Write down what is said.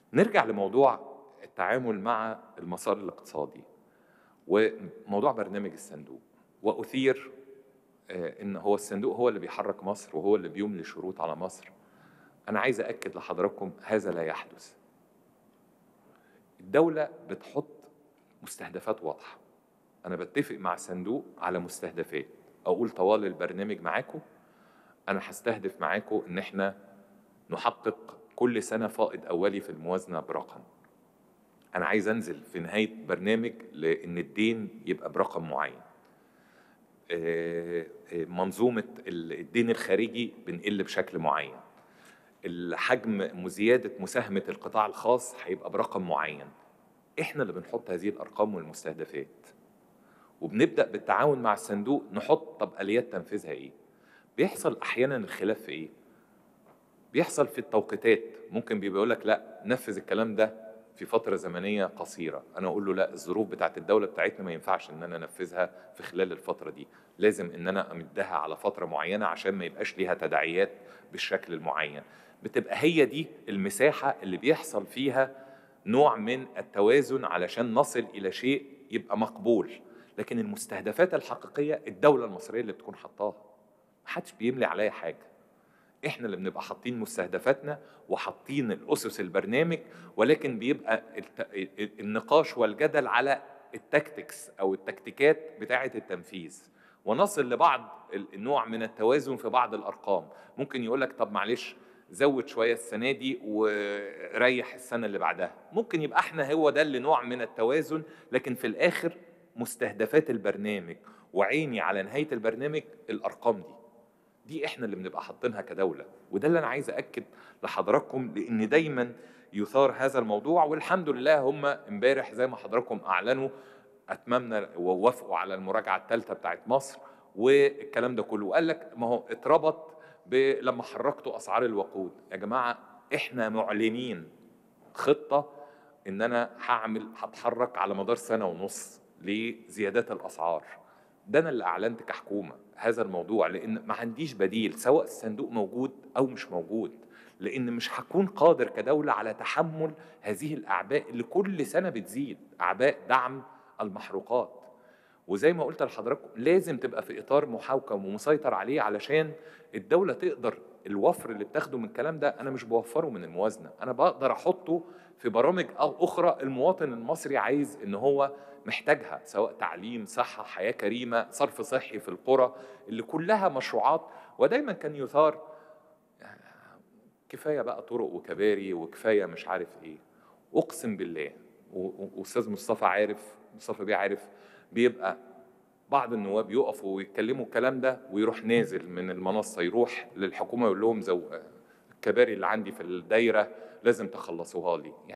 نرجع لموضوع التعامل مع المسار الاقتصادي وموضوع برنامج الصندوق واثير آه، ان هو الصندوق هو اللي بيحرك مصر وهو اللي بيملي شروط على مصر انا عايز اكد لحضراتكم هذا لا يحدث الدوله بتحط مستهدفات واضحه انا بتفق مع الصندوق على مستهدفات اقول طوال البرنامج معاكم انا هستهدف معاكم ان احنا نحقق كل سنه فائض اولي في الموازنه برقم انا عايز انزل في نهايه برنامج لان الدين يبقى برقم معين آه، آه، منظومه الدين الخارجي بنقل بشكل معين الحجم زياده مساهمه القطاع الخاص هيبقى برقم معين احنا اللي بنحط هذه الارقام والمستهدفات وبنبدا بالتعاون مع الصندوق نحط طب اليات تنفيذها ايه بيحصل احيانا الخلاف في ايه بيحصل في التوقيتات ممكن بيبقى يقول لك لا نفذ الكلام ده في فترة زمنية قصيرة أنا أقول له لا الظروف بتاعت الدولة بتاعتنا ما ينفعش إن أنا أنفذها في خلال الفترة دي لازم إن أنا أمدها على فترة معينة عشان ما يبقاش ليها تداعيات بالشكل المعين بتبقى هي دي المساحة اللي بيحصل فيها نوع من التوازن علشان نصل إلى شيء يبقى مقبول لكن المستهدفات الحقيقية الدولة المصرية اللي بتكون حطاها محدش بيملي عليا حاجة احنا اللي بنبقى حاطين مستهدفاتنا وحاطين الاسس البرنامج ولكن بيبقى النقاش والجدل على التكتكس او التكتيكات بتاعه التنفيذ ونصل لبعض النوع من التوازن في بعض الارقام ممكن يقول لك طب معلش زود شويه السنه دي وريح السنه اللي بعدها ممكن يبقى احنا هو ده اللي نوع من التوازن لكن في الاخر مستهدفات البرنامج وعيني على نهايه البرنامج الارقام دي دي احنا اللي بنبقى حاطينها كدوله وده اللي انا عايز اكد لحضراتكم لان دايما يثار هذا الموضوع والحمد لله هم امبارح زي ما حضراتكم اعلنوا اتممنا ووافقوا على المراجعه الثالثه بتاعت مصر والكلام ده كله وقال لك ما هو اتربط لما حركتوا اسعار الوقود يا جماعه احنا معلنين خطه ان انا هعمل هتحرك على مدار سنه ونص لزيادات الاسعار ده انا اللي اعلنت كحكومه هذا الموضوع لان ما عنديش بديل سواء الصندوق موجود او مش موجود لان مش هكون قادر كدوله على تحمل هذه الاعباء اللي كل سنه بتزيد اعباء دعم المحروقات وزي ما قلت لحضراتكم لازم تبقى في اطار محاوكم ومسيطر عليه علشان الدوله تقدر الوفر اللي بتاخده من الكلام ده انا مش بوفره من الموازنه انا بقدر احطه في برامج او اخرى المواطن المصري عايز ان هو محتاجها سواء تعليم صحه حياه كريمه صرف صحي في القرى اللي كلها مشروعات ودايما كان يثار كفايه بقى طرق وكباري وكفايه مش عارف ايه اقسم بالله واستاذ مصطفى عارف مصطفى بيه عارف بيبقى بعض النواب يقفوا ويتكلموا الكلام ده ويروح نازل من المنصه يروح للحكومه يقول لهم زو الكباري اللي عندي في الدايره لازم تخلصوها لي